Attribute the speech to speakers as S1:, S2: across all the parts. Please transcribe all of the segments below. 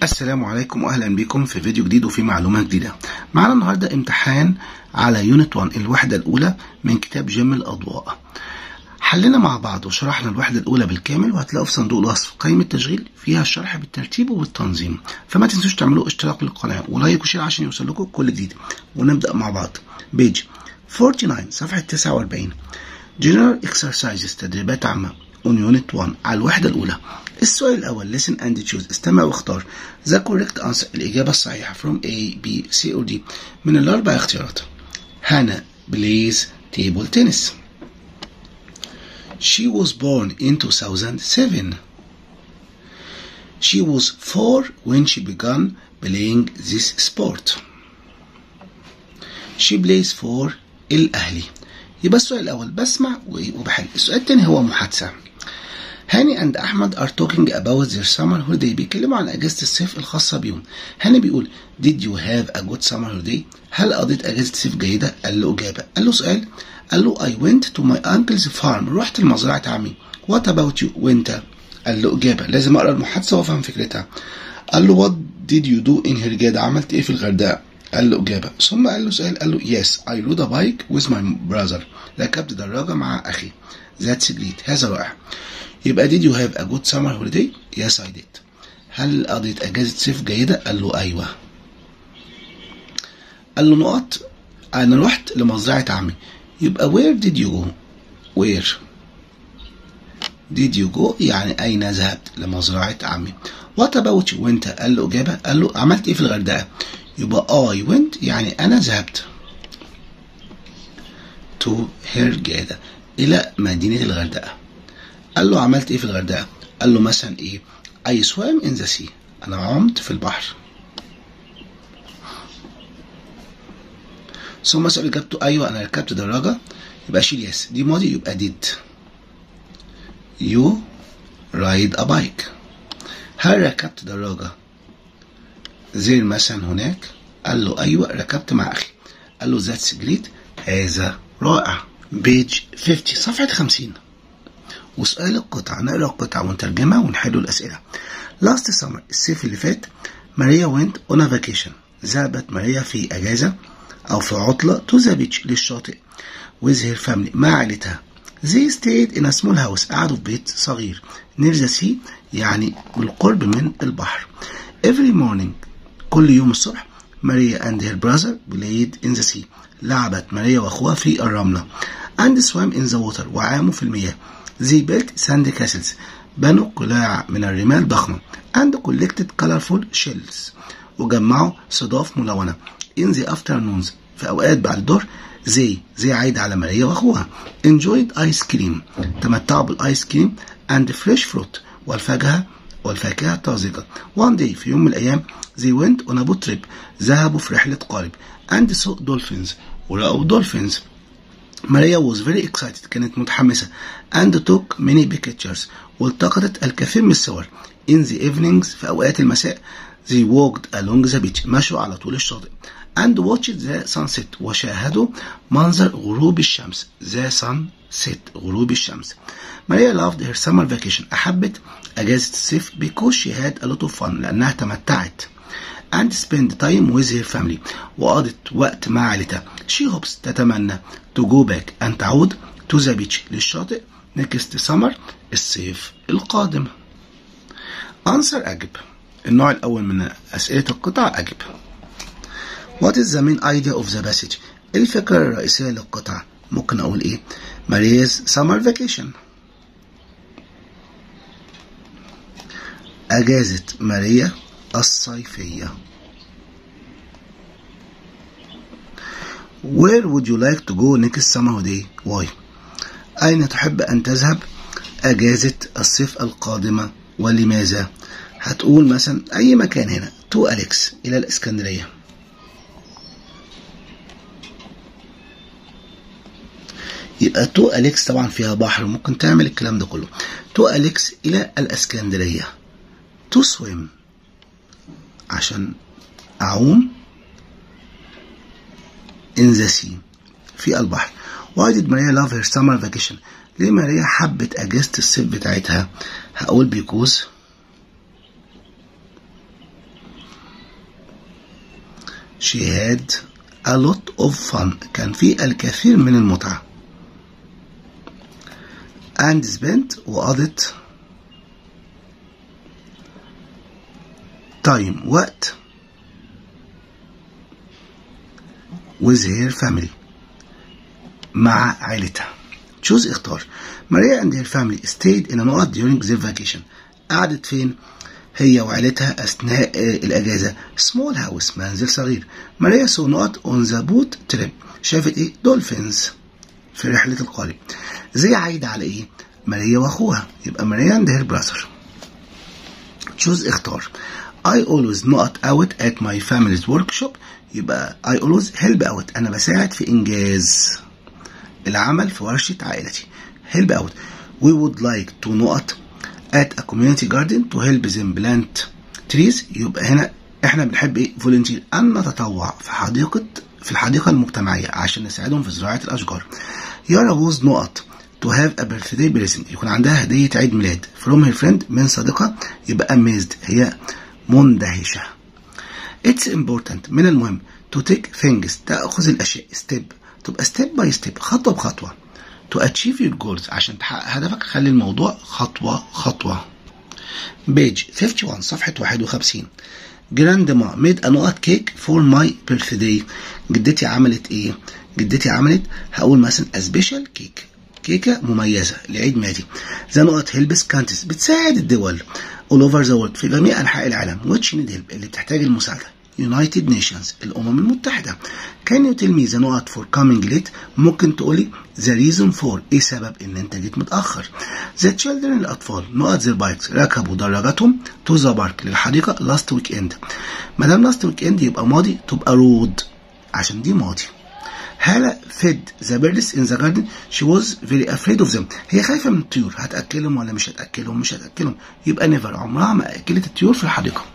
S1: السلام عليكم واهلا بكم في فيديو جديد وفي معلومه جديده معانا النهارده امتحان على يونت 1 الوحده الاولى من كتاب جيم الاضواء حلنا مع بعض وشرحنا الوحده الاولى بالكامل وهتلاقوا في صندوق الوصف قائمه تشغيل فيها الشرح بالترتيب وبالتنظيم فما تنسوش تعملوا اشتراك للقناه ولايك وشير عشان يوصل لكم كل جديد ونبدا مع بعض بيج 49 صفحه 49 General Exercises تدريبات عامه on unit 1 على الوحدة الأولى السؤال الأول listen and choose استمع واختار the correct answer الإجابة الصحيحة from A, B, C or D من الأربع اختيارات هانا plays table tennis She was born in 2007 She was four when she began playing this sport She plays for الأهلي يبقى السؤال الأول بسمع وبحل السؤال الثاني هو محادثة هاني اند احمد ار توكينج اباوت their summer holiday بيتكلموا عن اجازه الصيف الخاصه بيهم هاني بيقول did you have a good summer holiday هل قضيت اجازه صيف جيده قال له اجابه قال له سؤال قال له I went to my uncle's farm رحت لمزرعه عمي what about you وانت قال له اجابه لازم اقرا المحادثه وافهم فكرتها قال له what did you do in هرجاده عملت ايه في الغردقه قال له اجابه ثم قال له سؤال قال له yes I rode a bike with my brother ركبت دراجه مع اخي that's great هذا رائع يبقى did you have a good summer holiday yes I did هل قضيت اجازة صيف جيدة قال له ايوه قال له نقط انا رحت لمزرعة عمي يبقى where did you go where did you go يعني اين ذهبت لمزرعة عمي what about you وانت قال له اجابة قال له عملت ايه في الغردقة يبقى I went يعني انا ذهبت to هرجادة الى مدينة الغردقة قال له عملت ايه في الغردقه قال له مثلا ايه I swam in the sea انا عمت في البحر ثم سأل اجابته ايوه انا ركبت دراجه يبقى شيل يس دي ماضي يبقى did you ride a bike هل ركبت دراجه زي مثلا هناك قال له ايوه ركبت مع اخي قال له that's great هذا رائع بيج 50 صفحه 50 وسؤال القطعة نقرا القطعة ونترجمها ونحل الأسئلة. Last summer الصيف اللي فات ماريا went on a vacation. ذهبت ماريا في أجازة أو في عطلة to the beach للشاطئ with her family مع عائلتها. They stayed in a small house قعدوا في بيت صغير near the sea يعني بالقرب من البحر. Every morning كل يوم الصبح ماريا and her brother played in the sea. لعبت ماريا وأخوها في الرملة. and swam in the water وعاموا في المياه. They built sand castles بنوا قلاع من الرمال ضخمة and collected colorful shells وجمعوا صداف ملونة in the afternoons في أوقات بعد الظهر زي زي عايدة على ماريا وأخوها enjoyed ice cream تمتعوا بالآيس كريم and fresh fruit والفاكهة والفاكهة الطازجة one day في يوم من الأيام they went on a boat trip ذهبوا في رحلة قارب and saw dolphins ورأوا dolphins ماريا was very excited كانت متحمسة and took many pictures والتقطت الكثير من الصور in the evenings في أوقات المساء they walked along the beach مشوا على طول الشاطئ and watched the sunset وشاهدوا منظر غروب الشمس the sunset غروب الشمس ماريا loved her summer vacation أحبت أجازة الصيف because she had a lot of fun لأنها تمتعت and spend time with her family وقضت وقت مع عائلتها she hopes تتمنى to go back أن تعود to the beach للشاطئ next summer الصيف القادم answer أجب النوع الأول من أسئلة القطع أجب What is the main idea of the passage الفكرة الرئيسية للقطعة ممكن أقول إيه Maria's summer vacation أجازة ماريا الصيفية Where would you like to go next summer holiday? Why? أين تحب أن تذهب أجازة الصيف القادمة ولماذا؟ هتقول مثلا أي مكان هنا تو أليكس إلى الإسكندرية يبقى تو أليكس طبعا فيها بحر ممكن تعمل الكلام ده كله تو أليكس إلى الإسكندرية تو سويم عشان أعوم in the sea في البحر Why did Maria love her summer vacation ليه ماريا حبت أجازة الصيف بتاعتها هقول because she had a lot of fun كان في الكثير من المتعة and spent وقضت time وقت with her family مع عائلتها choose اختار ماريا and her family stayed in a نقط during their vacation قعدت فين هي وعائلتها أثناء الأجازة small house منزل صغير ماريا saw نقط on the boat trip شافت إيه dolphins في رحلة القارب زي عايدة على إيه ماريا وأخوها يبقى ماريا and her brother choose اختار I always not out at my family's workshop يبقى I always help out أنا بساعد في إنجاز العمل في ورشة عائلتي help out we would like to not at a community garden to help them plant trees يبقى هنا احنا بنحب ايه volunteer ان نتطوع في حديقة في الحديقة المجتمعية عشان نساعدهم في زراعة الأشجار يارا was not to have a birthday present يكون عندها هدية عيد ميلاد from her friend من صديقة يبقى amazed هي مندهشة it's important من المهم to take things تأخذ الأشياء step تبقى step by step خطوة بخطوة to achieve your goals عشان تحقق هدفك خلي الموضوع خطوة خطوة page 51 صفحة 51 grandma made a nut cake for my birthday جدتي عملت ايه جدتي عملت هقول مثلا a special cake كيكة مميزة لعيد ميلادي ذا نقط هيلبس كانتس بتساعد الدول all over the world في جميع أنحاء العالم which need help اللي بتحتاج المساعدة United Nations الأمم المتحدة Can you tell me the نقط for coming late ممكن تقولي the reason for إيه سبب إن أنت جيت متأخر The children الأطفال نقط their bikes ركبوا دراجاتهم to the park للحديقة last weekend ما دام last weekend يبقى ماضي تبقى road عشان دي ماضي هالة fed the birds in the garden she was very afraid of them هي خايفة من الطيور هتأكلهم ولا مش هتأكلهم مش هتأكلهم يبقى never عمرها ما أكلت الطيور في الحديقة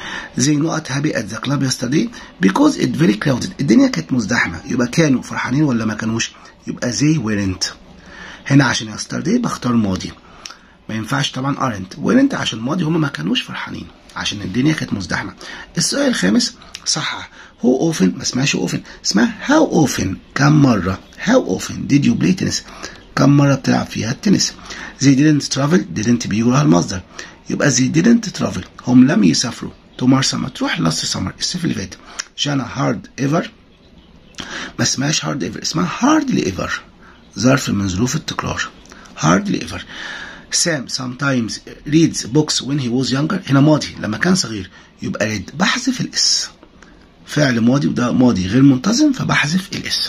S1: زي نقط happy at the club yesterday because it very crowded الدنيا كانت مزدحمة يبقى كانوا فرحانين ولا ما كانوش يبقى they weren't هنا عشان yesterday بختار ماضي ما ينفعش طبعا aren't weren't عشان ماضي هما ما كانوش فرحانين عشان الدنيا كانت مزدحمة السؤال الخامس صح هو often ما اسمهاش often اسمها how often كم مرة how often did you play tennis كم مرة بتلعب فيها التنس they didn't travel didn't بيجوا لها المصدر يبقى they didn't travel هم لم يسافروا تو مرسى مطروح لاست سمر الصيف اللي فات جانا هارد ايفر ما اسمهاش هارد ايفر اسمها هاردلي ايفر ظرف من ظروف التكرار هاردلي ايفر سام sometimes reads books when he was younger هنا ماضي لما كان صغير يبقى read بحذف الاس فعل ماضي وده ماضي غير منتظم فبحذف الاس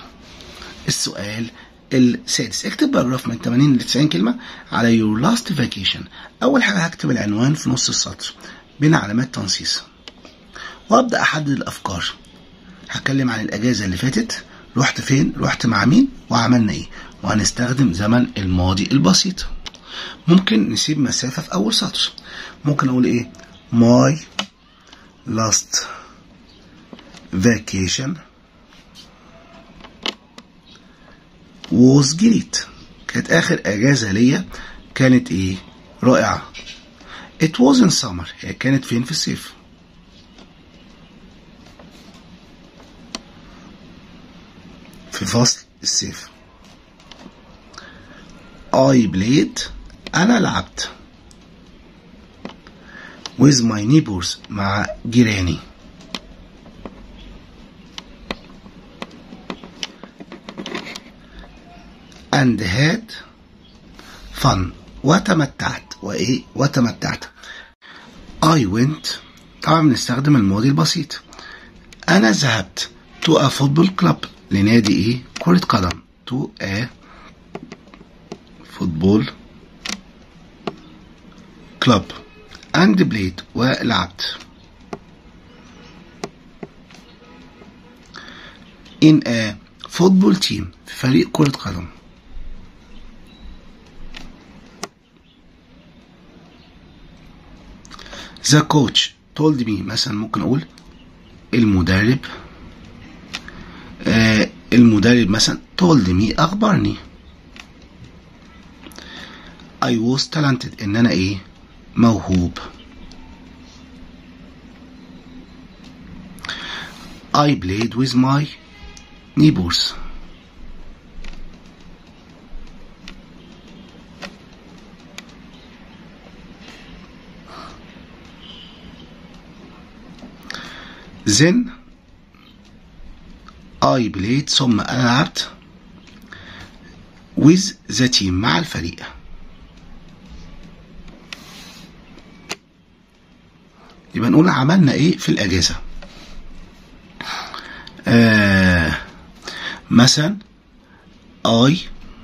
S1: السؤال السادس اكتب باراجراف من 80 ل 90 كلمة على your last vacation أول حاجة هكتب العنوان في نص السطر بين علامات تنصيص وأبدأ أحدد الأفكار هتكلم عن الأجازة اللي فاتت رحت فين رحت مع مين وعملنا إيه وهنستخدم زمن الماضي البسيط ممكن نسيب مسافة في أول سطر ممكن أقول إيه my last vacation was great كانت آخر أجازة ليا كانت إيه رائعة it was in summer هي كانت فين في الصيف في فصل الصيف I played أنا لعبت with my neighbors مع جيراني and had fun وتمتعت وإيه وتمتعت I went طبعا بنستخدم الماضي البسيط أنا ذهبت to a football club لنادي إيه كرة قدم to a football club and played ولعبت in a football team في فريق كرة قدم The coach told me مثلا ممكن أقول المدرب آه المدرب مثلا told me أخبرني I was talented إن أنا إيه موهوب I played with my neighbors then I played ثم أنا لعبت with the team مع الفريق يبقى نقول عملنا ايه في الاجازه آه مثلا I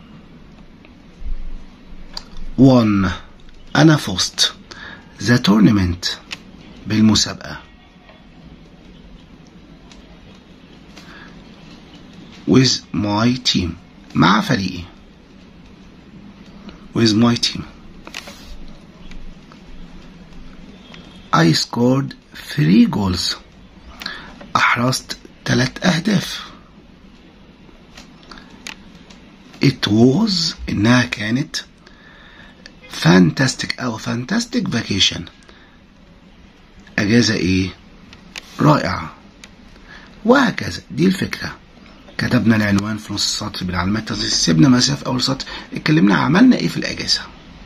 S1: won أنا فزت the tournament بالمسابقة with my team مع فريقي with my team I scored three goals أحرزت ثلاث أهداف it was إنها كانت fantastic أو fantastic vacation أجازة إيه؟ رائعة وهكذا دي الفكرة كتبنا العنوان في نص السطر بالعلامات سيبنا مسافة أول سطر اتكلمنا عملنا إيه في الأجازة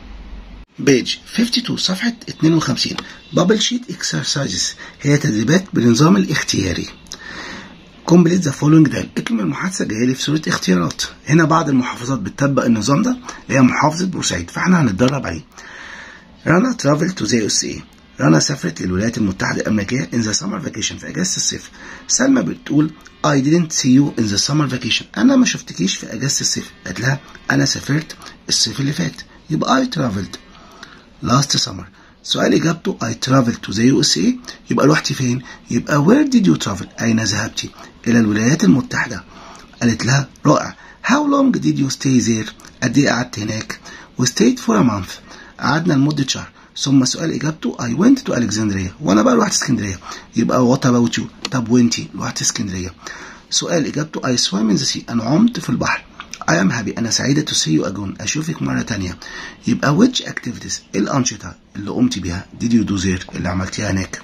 S1: بيج 52 صفحة 52 بابل شيت اكسرسايزز هي تدريبات بالنظام الاختياري كومبليت ذا فولوينج ده اكمل المحادثة جاية لي في صورة اختيارات هنا بعض المحافظات بتطبق النظام ده اللي هي محافظة بورسعيد فاحنا هنتدرب عليه رنا ترافل تو زي اس اي رنا سافرت للولايات المتحدة الأمريكية in the summer vacation في أجازة الصيف سلمى بتقول I didn't see you in the summer vacation أنا ما شفتكيش في أجازة الصيف قالت لها أنا سافرت الصيف اللي فات يبقى I traveled last summer سؤال إجابته I traveled to the USA يبقى رحتي فين؟ يبقى where did you travel؟ أين ذهبتي؟ إلى الولايات المتحدة قالت لها رائع How long did you stay there؟ قد إيه قعدت هناك؟ We stayed for a month قعدنا لمدة شهر ثم سؤال إجابته I went to Alexandria وأنا بقى رحت اسكندرية يبقى what about you؟ طب وأنتي رحت اسكندرية سؤال إجابته I swam in the sea أنا عمت في البحر I am happy أنا سعيدة to see you again أشوفك مرة تانية يبقى which activities إيه الأنشطة اللي قمت بيها did you do there اللي عملتيها هناك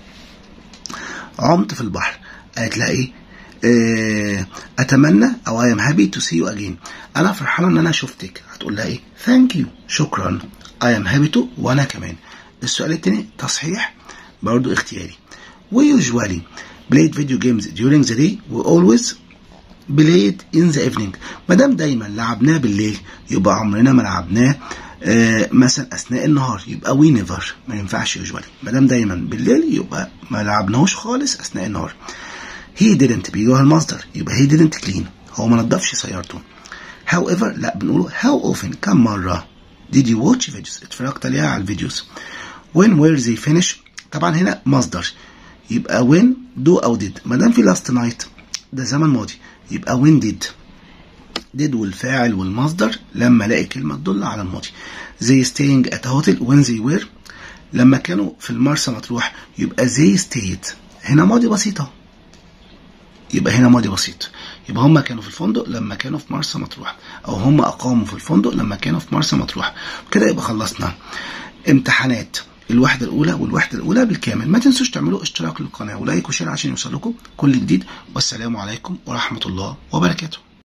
S1: عمت في البحر قالت لها إيه آه أتمنى أو I am happy to see you again أنا فرحانة إن أنا شفتك هتقول لها إيه thank you شكرا I am happy to وأنا كمان السؤال التاني تصحيح برضو اختياري we usually played video games during the day we always played in the evening ما دام دايما لعبناه بالليل يبقى عمرنا ما لعبناه آه مثلا اثناء النهار يبقى we never ما ينفعش usually ما دام دايما بالليل يبقى ما لعبناهوش خالص اثناء النهار he didn't بيجوه المصدر يبقى he didn't clean هو ما نضفش سيارته however لا بنقوله how often كم مرة did you watch videos اتفرجت عليها على الفيديوز when were they finish طبعا هنا مصدر يبقى when do أو did ما دام في last night ده زمن ماضي يبقى when did did والفاعل والمصدر لما الاقي كلمة تدل على الماضي زي staying at a hotel when they were لما كانوا في المرسى مطروح يبقى they stayed هنا ماضي بسيطة يبقى هنا ماضي بسيط يبقى هم كانوا في الفندق لما كانوا في مرسى مطروح او هم اقاموا في الفندق لما كانوا في مرسى مطروح كده يبقى خلصنا امتحانات الوحدة الأولى والوحدة الأولى بالكامل ما تنسوش تعملوا اشتراك للقناة ولايك وشير عشان يوصلكم كل جديد والسلام عليكم ورحمة الله وبركاته